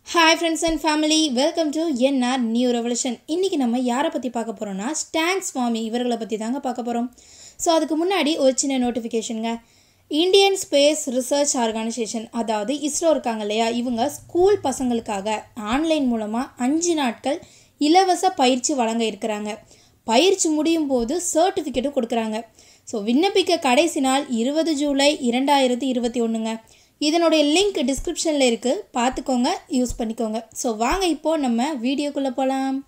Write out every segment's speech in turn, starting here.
hi friends and family welcome to NR new revolution இன்றைக்கி நம்ம யாரை பற்றி பார்க்க போகிறோம்னா ஸ்டான் சுவாமி இவர்களை பற்றி தாங்க பார்க்க போகிறோம் ஸோ அதுக்கு முன்னாடி ஒரு சின்ன நோட்டிஃபிகேஷனுங்க இந்தியன் ஸ்பேஸ் ரிசர்ச் ஆர்கனைசேஷன் அதாவது இஸ்ரோ இருக்காங்க இல்லையா இவங்க ஸ்கூல் பசங்களுக்காக ஆன்லைன் மூலமாக அஞ்சு நாட்கள் இலவச பயிற்சி வழங்க இருக்கிறாங்க பயிற்சி முடியும் போது சர்டிஃபிகேட்டும் கொடுக்குறாங்க ஸோ விண்ணப்பிக்க கடைசி நாள் இருபது ஜூலை இரண்டாயிரத்தி இருபத்தி ஒன்றுங்க இதனுடைய லிங்க் டிஸ்கிரிப்ஷனில் இருக்குது பார்த்துக்கோங்க யூஸ் பண்ணிக்கோங்க ஸோ வாங்க இப்போது நம்ம வீடியோக்குள்ளே போகலாம்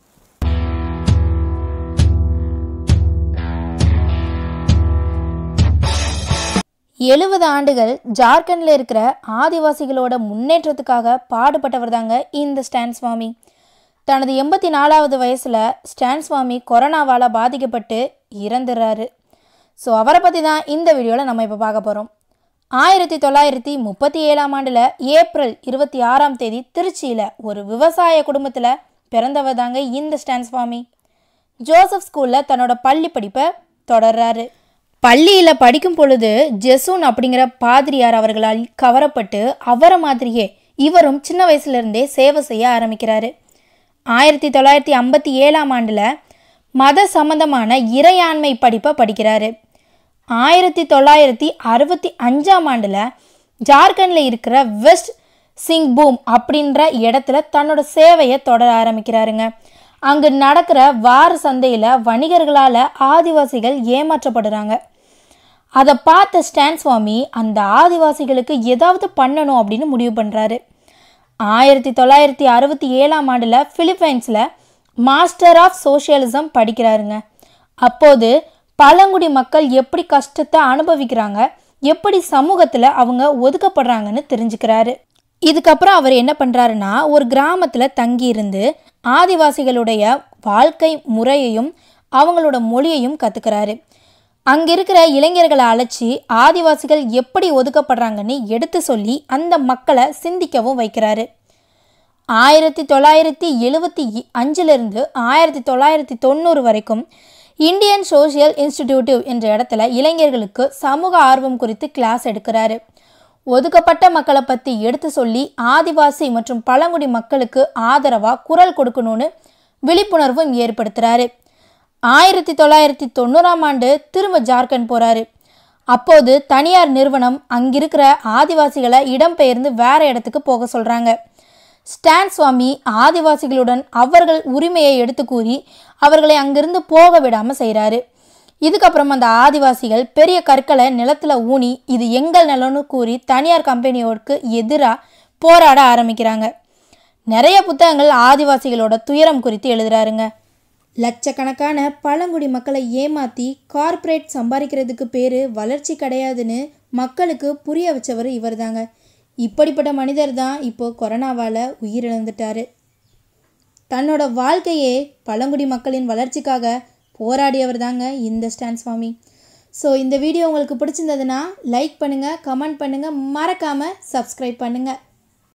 எழுபது ஆண்டுகள் ஜார்க்கண்டில் இருக்கிற ஆதிவாசிகளோட முன்னேற்றத்துக்காக பாடுபட்டவர் தாங்க இந்த ஸ்டான் சுவாமி தனது எண்பத்தி நாலாவது வயசில் ஸ்டான் சுவாமி கொரோனாவால் பாதிக்கப்பட்டு இறந்துடுறாரு ஸோ அவரை பற்றி தான் இந்த வீடியோவில் நம்ம இப்போ பார்க்க போகிறோம் ஆயிரத்தி தொள்ளாயிரத்தி முப்பத்தி ஏழாம் ஆண்டில் ஏப்ரல் இருபத்தி ஆறாம் தேதி திருச்சியில் ஒரு விவசாய குடும்பத்தில் பிறந்தவர் தாங்க இந்த ஸ்டான் சுவாமி ஜோசப் ஸ்கூலில் தன்னோட பள்ளி படிப்பை தொடர்றாரு பள்ளியில் படிக்கும் பொழுது ஜெசூன் அப்படிங்கிற பாதிரியார் அவர்களால் கவரப்பட்டு அவரை மாதிரியே இவரும் சின்ன வயசுலேருந்தே சேவை செய்ய ஆரம்பிக்கிறாரு ஆயிரத்தி தொள்ளாயிரத்தி ஐம்பத்தி ஏழாம் ஆண்டில் மத சம்பந்தமான இறையாண்மை படிப்பை படிக்கிறாரு ஆயிரத்தி தொள்ளாயிரத்தி அறுபத்தி அஞ்சாம் ஆண்டில் ஜார்க்கண்டில் இருக்கிற வெஸ்ட் சிங்பூம் அப்படின்ற இடத்துல தன்னோட சேவையை தொடர ஆரம்பிக்கிறாருங்க அங்கு நடக்கிற வார சந்தையில் வணிகர்களால் ஆதிவாசிகள் ஏமாற்றப்படுறாங்க அதை பார்த்த ஸ்டான் சுவாமி அந்த ஆதிவாசிகளுக்கு ஏதாவது பண்ணணும் அப்படின்னு முடிவு பண்ணுறாரு ஆயிரத்தி தொள்ளாயிரத்தி அறுபத்தி ஏழாம் ஆண்டில் பிலிப்பைன்ஸில் மாஸ்டர் ஆஃப் சோஷியலிசம் படிக்கிறாருங்க அப்போது பழங்குடி மக்கள் எப்படி கஷ்டத்தை அனுபவிக்கிறாங்க எப்படி சமூகத்தில் அவங்க ஒதுக்கப்படுறாங்கன்னு தெரிஞ்சுக்கிறாரு இதுக்கப்புறம் அவர் என்ன பண்ணுறாருன்னா ஒரு கிராமத்தில் தங்கியிருந்து ஆதிவாசிகளுடைய வாழ்க்கை முறையையும் அவங்களோட மொழியையும் கற்றுக்கிறாரு அங்கே இருக்கிற இளைஞர்களை அழைச்சி ஆதிவாசிகள் எப்படி ஒதுக்கப்படுறாங்கன்னு எடுத்து சொல்லி அந்த மக்களை சிந்திக்கவும் வைக்கிறாரு ஆயிரத்தி தொள்ளாயிரத்தி எழுபத்தி அஞ்சிலிருந்து ஆயிரத்தி தொள்ளாயிரத்தி தொண்ணூறு வரைக்கும் இந்தியன் சோஷியல் இன்ஸ்டிடியூட்டிவ் என்ற இடத்துல இளைஞர்களுக்கு சமூக ஆர்வம் குறித்து கிளாஸ் எடுக்கிறாரு ஒதுக்கப்பட்ட மக்களை பற்றி எடுத்து சொல்லி ஆதிவாசி மற்றும் பழங்குடி மக்களுக்கு ஆதரவாக குரல் கொடுக்கணும்னு விழிப்புணர்வும் ஏற்படுத்துகிறாரு ஆயிரத்தி தொள்ளாயிரத்தி தொண்ணூறாம் ஆண்டு திரும்ப ஜார்க்கண்ட் போகிறாரு அப்போது தனியார் நிறுவனம் அங்கிருக்கிற ஆதிவாசிகளை இடம்பெயர்ந்து வேற இடத்துக்கு போக சொல்கிறாங்க ஸ்டான் சுவாமி ஆதிவாசிகளுடன் அவர்கள் உரிமையை எடுத்து கூறி அவர்களை அங்கிருந்து போக விடாமல் செய்கிறாரு இதுக்கப்புறம் அந்த ஆதிவாசிகள் பெரிய கற்களை நிலத்தில் ஊனி இது எங்கள் நிலம்னு கூறி தனியார் கம்பெனியோருக்கு எதிராக போராட ஆரம்பிக்கிறாங்க நிறைய புத்தகங்கள் ஆதிவாசிகளோட துயரம் குறித்து எழுதுறாருங்க லட்சக்கணக்கான பழங்குடி மக்களை ஏமாற்றி கார்ப்பரேட் சம்பாதிக்கிறதுக்கு பேர் வளர்ச்சி கிடையாதுன்னு மக்களுக்கு புரிய வச்சவர் இவர் தாங்க இப்படிப்பட்ட மனிதர் தான் இப்போது கொரோனாவால் உயிரிழந்துட்டார் தன்னோட வாழ்க்கையே பழங்குடி மக்களின் வளர்ச்சிக்காக போராடியவர் தாங்க இந்த ஸ்டான் சுவாமி ஸோ இந்த வீடியோ உங்களுக்கு பிடிச்சிருந்ததுன்னா லைக் பண்ணுங்கள் கமெண்ட் பண்ணுங்கள் மறக்காமல் சப்ஸ்கிரைப் பண்ணுங்கள்